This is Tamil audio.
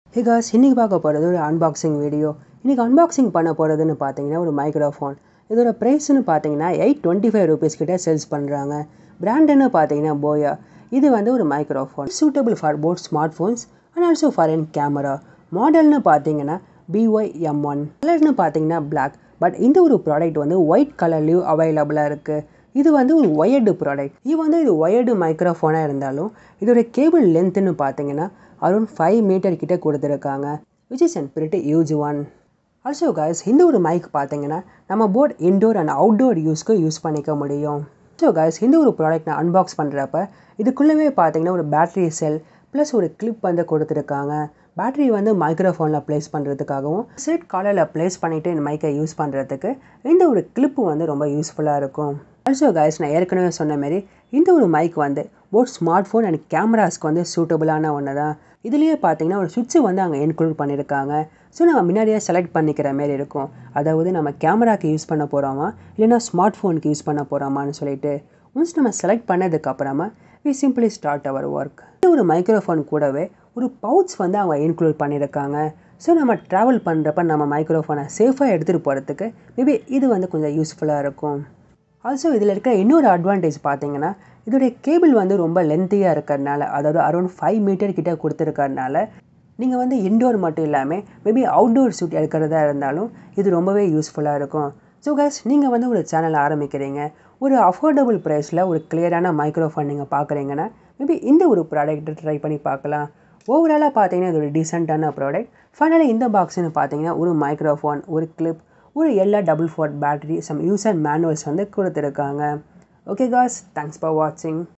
ஹே காஸ் இன்றைக்கி பார்க்க போகிறது ஒரு அன்பாக்சிங் வீடியோ இன்றைக்கி அன்பாக்சிங் பண்ண போகிறதுன்னு பார்த்தீங்கன்னா ஒரு மைக்ரோஃபோன் இதோட ப்ரைஸ்னு பார்த்தீங்கன்னா எயிட் டுவெண்ட்டி ஃபைவ் ருபீஸ் கிட்ட சேல்ஸ் பண்ணுறாங்க பிராண்டுன்னு பார்த்தீங்கன்னா போயா இது வந்து ஒரு microphone suitable for both smart phones and also for an camera மாடல்னு பார்த்தீங்கன்னா பிஒய் எம் ஒன் கலர்னு பார்த்தீங்கன்னா பிளாக் பட் இந்த ஒரு ப்ராடக்ட் வந்து ஒயிட் கலர்லேயும் அவைலபிளாக இருக்குது இது வந்து ஒரு ஒயர்டு ப்ராடக்ட் இது வந்து இது ஒயர்டு மைக்ரோஃபோனாக இருந்தாலும் இதோட கேபிள் லென்த்துன்னு பார்த்தீங்கன்னா அரௌண்ட் ஃபைவ் மீட்டர் கிட்ட கொடுத்துருக்காங்க விச் இஸ் அண்ட் பிரிட்டு யூஸ் ஒன் ஆல்சோ காய்ஸ் இந்த ஒரு மைக் பார்த்தீங்கன்னா நம்ம போட் இன்டோர் அண்ட் அவுட்டோர் யூஸ்க்கு யூஸ் பண்ணிக்க முடியும் ஸோ காய்ஸ் இந்த ஒரு ப்ராடக்ட் நான் அன்பாக்ஸ் பண்ணுறப்ப இதுக்குள்ளவே பார்த்தீங்கன்னா ஒரு பேட்டரி செல் ப்ளஸ் ஒரு கிளிப் வந்து கொடுத்துருக்காங்க பேட்டரி வந்து மைக்ரோஃபோனில் ப்ளேஸ் பண்ணுறதுக்காகவும் செட் காலரில் ப்ளேஸ் பண்ணிவிட்டு இந்த மைக்கை யூஸ் பண்ணுறதுக்கு இந்த ஒரு கிளிப்பு வந்து ரொம்ப யூஸ்ஃபுல்லாக இருக்கும் ஆல்சோ காய்ஸ் நான் ஏற்கனவே சொன்ன மாதிரி இந்த ஒரு மைக் வந்து போத் ஸ்மார்ட் ஃபோன் அண்ட் கேமராஸ்க்கு வந்து சூட்டபுளான ஒன்று தான் இதுலேயே பார்த்தீங்கன்னா ஒரு சுவிட்சு வந்து அங்கே இன்க்ளூட் பண்ணியிருக்காங்க ஸோ நம்ம முன்னாடியே செலக்ட் பண்ணிக்கிற மாரி இருக்கும் அதாவது நம்ம கேமராக்கு யூஸ் பண்ண போகிறோமா இல்லைனா ஸ்மார்ட் ஃபோனுக்கு யூஸ் பண்ண போகிறோமான்னு சொல்லிட்டு ஒன்ஸ் நம்ம செலக்ட் பண்ணதுக்கப்புறமா we simply start our work இந்த ஒரு மைக்ரோஃபோன் கூடவே ஒரு பவுச் வந்து அவங்க இன்க்ளூட் பண்ணியிருக்காங்க ஸோ நம்ம ட்ராவல் பண்ணுறப்ப நம்ம மைக்ரோஃபோனை சேஃபாக எடுத்துகிட்டு போகிறதுக்கு மேபி இது வந்து கொஞ்சம் யூஸ்ஃபுல்லாக இருக்கும் ஆல்சோ இதில் இருக்கிற இன்னொரு அட்வான்டேஜ் பார்த்தீங்கன்னா இதோடைய கேபிள் வந்து ரொம்ப லென்த்தியாக இருக்கிறதுனால அதாவது அரௌண்ட் ஃபைவ் மீட்டர் கிட்ட கொடுத்துருக்கறனால நீங்கள் வந்து இன்டோர் மட்டும் இல்லாமல் மேபி அவுட்டோர் ஷூட் எடுக்கிறதா இருந்தாலும் இது ரொம்பவே யூஸ்ஃபுல்லாக இருக்கும் ஸோ கேஸ் நீங்கள் வந்து ஒரு சேனல் ஆரம்பிக்கிறீங்க ஒரு அஃபோர்டபுள் ப்ரைஸில் ஒரு கிளியரான மைக்ரோஃபோன் நீங்கள் பார்க்குறீங்கன்னா மேபி இந்த ஒரு ப்ராடக்ட்டை ட்ரை பண்ணி பார்க்கலாம் ஓவராலாக பார்த்தீங்கன்னா இது ஒரு டீசெண்டான ப்ராடக்ட் ஃபைனலாக இந்த பாக்ஸ்னு பார்த்தீங்கன்னா ஒரு மைக்ரோஃபோன் ஒரு கிளிப் ஒரு எல்லா டபுள் ஃபோர்ட் battery some use and manuals வந்து கொடுத்துருக்காங்க ஓகே காஸ் தேங்க்ஸ் ஃபார் வாட்சிங்